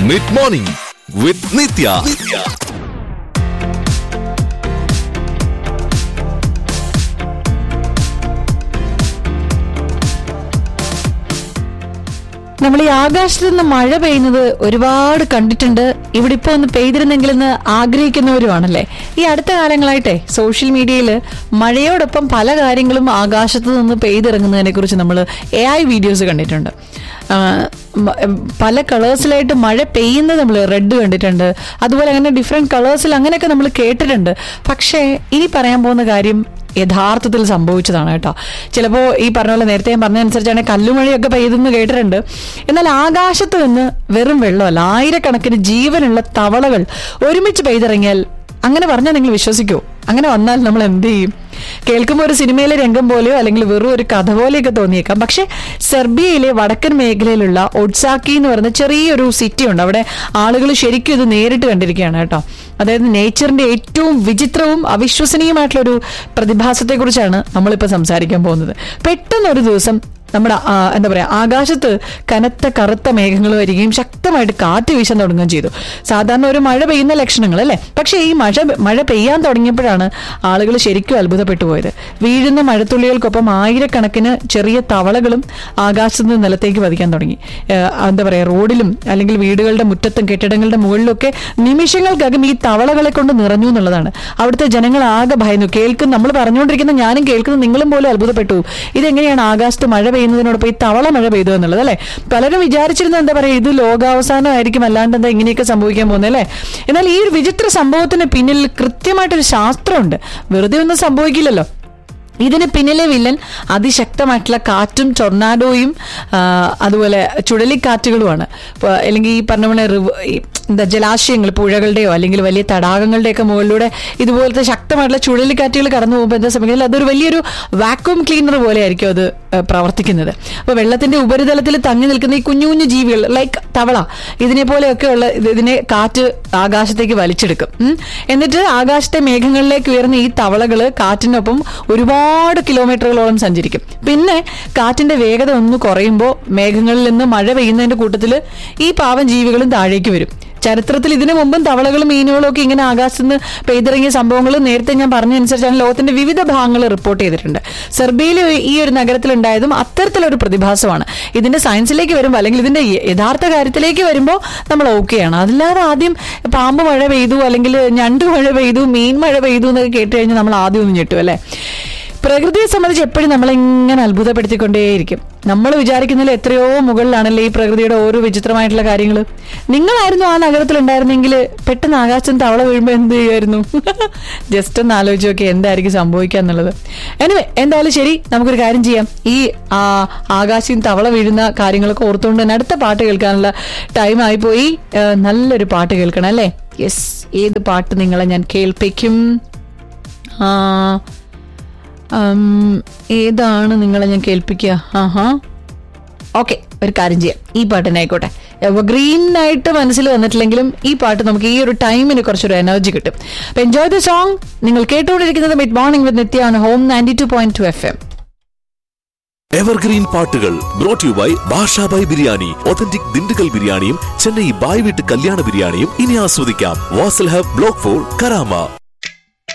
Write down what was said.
Mid morning വിത്ത് നിത്യ നമ്മൾ ഈ ആകാശത്ത് നിന്ന് മഴ പെയ്യുന്നത് ഒരുപാട് കണ്ടിട്ടുണ്ട് ഇവിടെ ഇപ്പൊ ഒന്ന് പെയ്തിരുന്നെങ്കിലെന്ന് ആഗ്രഹിക്കുന്നവരുമാണല്ലേ ഈ അടുത്ത കാലങ്ങളായിട്ടെ സോഷ്യൽ മീഡിയയിൽ മഴയോടൊപ്പം പല കാര്യങ്ങളും ആകാശത്ത് നിന്ന് പെയ്തിറങ്ങുന്നതിനെ കുറിച്ച് നമ്മൾ എ ഐ വീഡിയോസ് കണ്ടിട്ടുണ്ട് ആ, മ- പല കളേഴ്സിലായിട്ട് മഴ പെയ്യുന്നത് നമ്മൾ റെഡ് കണ്ടിട്ടുണ്ട് അതുപോലെ അങ്ങനെ ഡിഫറെന്റ് കളേഴ്സിൽ അങ്ങനെയൊക്കെ നമ്മൾ കേട്ടിട്ടുണ്ട് പക്ഷേ ഇനി പറയാൻ പോകുന്ന കാര്യം യഥാർത്ഥത്തിൽ സംഭവിച്ചതാണ് കേട്ടോ ചിലപ്പോൾ ഈ പറഞ്ഞ പോലെ നേരത്തെ ഞാൻ പറഞ്ഞതനുസരിച്ചാണ് കല്ലുമഴയൊക്കെ പെയ്തെന്ന് കേട്ടിട്ടുണ്ട് എന്നാൽ ആകാശത്ത് നിന്ന് വെറും വെള്ളമല്ല ആയിരക്കണക്കിന് ജീവനുള്ള തവളകൾ ഒരുമിച്ച് പെയ്തിറങ്ങിയാൽ അങ്ങനെ പറഞ്ഞാൽ നിങ്ങൾ വിശ്വസിക്കുമോ അങ്ങനെ വന്നാൽ നമ്മൾ എന്ത് ചെയ്യും കേൾക്കുമ്പോൾ ഒരു സിനിമയിലെ രംഗം പോലെയോ അല്ലെങ്കിൽ വെറും ഒരു കഥ പോലെയൊക്കെ തോന്നിയേക്കാം പക്ഷെ സെർബിയയിലെ വടക്കൻ മേഖലയിലുള്ള ഒഡ്സാക്കി എന്ന് പറയുന്ന ചെറിയൊരു സിറ്റി ഉണ്ട് അവിടെ ആളുകൾ ശരിക്കും ഇത് നേരിട്ട് കണ്ടിരിക്കുകയാണ് കേട്ടോ അതായത് നേച്ചറിന്റെ ഏറ്റവും വിചിത്രവും അവിശ്വസനീയമായിട്ടുള്ള ഒരു പ്രതിഭാസത്തെ കുറിച്ചാണ് നമ്മളിപ്പോൾ സംസാരിക്കാൻ പോകുന്നത് പെട്ടെന്ന് ഒരു ദിവസം നമ്മുടെ ആ, എന്താ പറയാ ആകാശത്ത് കനത്ത കറുത്ത മേഘങ്ങൾ വരികയും ശക്തമായിട്ട് കാറ്റ് വീശാൻ തുടങ്ങുകയും ചെയ്തു സാധാരണ ഒരു മഴ പെയ്യുന്ന ലക്ഷണങ്ങൾ അല്ലേ പക്ഷേ ഈ മഴ മഴ പെയ്യാൻ തുടങ്ങിയപ്പോഴാണ് ആളുകൾ ശരിക്കും അത്ഭുതപ്പെട്ടു പോയത് വീഴുന്ന മഴത്തുള്ളികൾക്കൊപ്പം ആയിരക്കണക്കിന് ചെറിയ തവളകളും ആകാശത്ത് നിന്ന് നിലത്തേക്ക് പതിക്കാൻ തുടങ്ങി ഏഹ്, എന്താ പറയാ റോഡിലും അല്ലെങ്കിൽ വീടുകളുടെ മുറ്റത്തും കെട്ടിടങ്ങളുടെ മുകളിലൊക്കെ നിമിഷങ്ങൾക്കകം ഈ തവളകളെ കൊണ്ട് നിറഞ്ഞു എന്നുള്ളതാണ് അവിടുത്തെ ജനങ്ങൾ ആകെ ഭയന്നു കേൾക്കും നമ്മൾ പറഞ്ഞുകൊണ്ടിരിക്കുന്ന ഞാനും കേൾക്കുന്ന നിങ്ങളും പോലും അത്ഭുതപ്പെട്ടു ഇതെങ്ങനെയാണ് ആകാശത്ത് മഴ പെയ്യുന്നതിനോടൊപ്പം ഈ തവള മഴ പെയ്തു എന്നുള്ളത് അല്ലെ പലരും വിചാരിച്ചിരുന്നത് എന്താ പറയാ ഇത് ലോകാവസാനമായിരിക്കും അല്ലാണ്ട് എന്താ ഇങ്ങനെയൊക്കെ സംഭവിക്കാൻ പോകുന്നത് അല്ലേ എന്നാൽ ഈ ഒരു വിചിത്ര സംഭവത്തിന് പിന്നിൽ കൃത്യമായിട്ടൊരു ശാസ്ത്രമുണ്ട് വെറുതെ ഒന്നും സംഭവിക്കില്ലല്ലോ ഇതിന് പിന്നിലെ വില്ലൻ അതിശക്തമായിട്ടുള്ള കാറ്റും ടൊർണാഡോയും ആ, അതുപോലെ ചുഴലിക്കാറ്റുകളുമാണ് ഇപ്പൊ അല്ലെങ്കിൽ ഈ പറഞ്ഞ പോലെ റിവ- ഈ എന്താ ജലാശയങ്ങൾ പുഴകളുടെയോ അല്ലെങ്കിൽ വലിയ തടാകങ്ങളുടെയൊക്കെ മുകളിലൂടെ ഇതുപോലത്തെ ശക്തമായിട്ടുള്ള ചുഴലിക്കാറ്റുകൾ കടന്നു പോകുമ്പോൾ എന്താ സംഭവിക്കുന്നത് അതൊരു വലിയൊരു വാക്വം ക്ലീനർ പോലെ ആയിരിക്കും അത് ആ, പ്രവർത്തിക്കുന്നത് അപ്പോൾ വെള്ളത്തിന്റെ ഉപരിതലത്തിൽ തങ്ങി നിൽക്കുന്ന ഈ കുഞ്ഞു കുഞ്ഞു ജീവികൾ ലൈക്ക് തവള ഇതിനെ പോലെയൊക്കെ ഉള്ള ഇത് ഇതിനെ കാറ്റ് ആകാശത്തേക്ക് വലിച്ചെടുക്കും ഉം. എന്നിട്ട് ആകാശത്തെ മേഘങ്ങളിലേക്ക് ഉയർന്ന ഈ തവളകള് കാറ്റിനൊപ്പം ഒരുപാട് കിലോമീറ്ററുകളോളം സഞ്ചരിക്കും പിന്നെ കാറ്റിന്റെ വേഗത ഒന്ന് കുറയുമ്പോൾ മേഘങ്ങളിൽ നിന്ന് മഴ പെയ്യുന്നതിന്റെ കൂട്ടത്തിൽ ഈ പാവം ജീവികളും താഴേക്ക് വരും ചരിത്രത്തിൽ ഇതിനു മുമ്പും തവളകളും മീനുകളും ഒക്കെ ഇങ്ങനെ ആകാശത്ത് നിന്ന് പെയ്തിറങ്ങിയ സംഭവങ്ങൾ നേരത്തെ ഞാൻ പറഞ്ഞതനുസരിച്ചാണ് ലോകത്തിന്റെ വിവിധ ഭാഗങ്ങൾ റിപ്പോർട്ട് ചെയ്തിട്ടുണ്ട് സെർബിയയിലെ ഈ ഒരു നഗരത്തിലുണ്ടായതും അത്തരത്തിലൊരു പ്രതിഭാസമാണ് ഇതിന്റെ സയൻസിലേക്ക് വരുമ്പോൾ അല്ലെങ്കിൽ ഇതിന്റെ യ- യഥാർത്ഥ കാര്യത്തിലേക്ക് വരുമ്പോൾ നമ്മൾ ഓക്കെയാണ് അതില്ലാതെ ആദ്യം പാമ്പ് മഴ പെയ്തു അല്ലെങ്കിൽ ഞണ്ട് മഴ പെയ്തു മീൻ മഴ പെയ്തു എന്നൊക്കെ കേട്ട് കഴിഞ്ഞാൽ നമ്മൾ ആദ്യം ഒന്ന് ഞെട്ടും അല്ലേ പ്രകൃതിയെ സംബന്ധിച്ച് എപ്പോഴും നമ്മളിങ്ങനെ അത്ഭുതപ്പെടുത്തിക്കൊണ്ടേയിരിക്കും നമ്മൾ വിചാരിക്കുന്നതിൽ എത്രയോ മുകളിലാണല്ലേ ഈ പ്രകൃതിയുടെ ഓരോ വിചിത്രമായിട്ടുള്ള കാര്യങ്ങൾ നിങ്ങളായിരുന്നു ആ നഗരത്തിലുണ്ടായിരുന്നെങ്കിൽ പെട്ടെന്ന് ആകാശം തവള വീഴുമ്പോൾ എന്ത് ചെയ്യുമായിരുന്നു ജസ്റ്റ് ഒന്ന് ആലോചിച്ച് നോക്കി എന്തായിരിക്കും സംഭവിക്കുക എന്നുള്ളത് എനിവേ എന്തായാലും ശരി നമുക്കൊരു കാര്യം ചെയ്യാം ഈ ആ, ആകാശം തവള വീഴുന്ന കാര്യങ്ങളൊക്കെ ഓർത്തുകൊണ്ട് തന്നെ അടുത്ത പാട്ട് കേൾക്കാനുള്ള ടൈം ആയിപ്പോയി ഏഹ്, നല്ലൊരു പാട്ട് കേൾക്കണം അല്ലേ യെസ് ഏത് പാട്ട് നിങ്ങളെ ഞാൻ കേൾപ്പിക്കും ആ ഉം, ഏതാണ് നിങ്ങളെ ഞാൻ കേൾപ്പിക്കുക ആഹാ ഓക്കെ ഒരു കാര്യം ചെയ്യാം ഈ പാട്ട് തന്നെ ആയിക്കോട്ടെ ഗ്രീൻ ആയിട്ട് മനസ്സിൽ വന്നിട്ടില്ലെങ്കിലും ഈ പാട്ട് നമുക്ക് ഈ ഒരു ടൈമിന് കുറച്ചൊരു എനർജി കിട്ടും അപ്പൊ എൻജോയ് ദ സോങ് നിങ്ങൾ കേട്ടുകൊണ്ടിരിക്കുന്നത് മിഡ് മോർണിംഗ് വിത്ത് നിത്യാണ് home ninety two point two F M evergreen പാട്ടുകൾ brought you by Bashabhai biryani authentic Dindigul ബിരിയാണിയും ചെന്നൈ ബായ് വീട്ട് കല്യാണ ബിരിയാണിയും ഇനി ആസ്വദിക്കാം Vasal hub block four Karama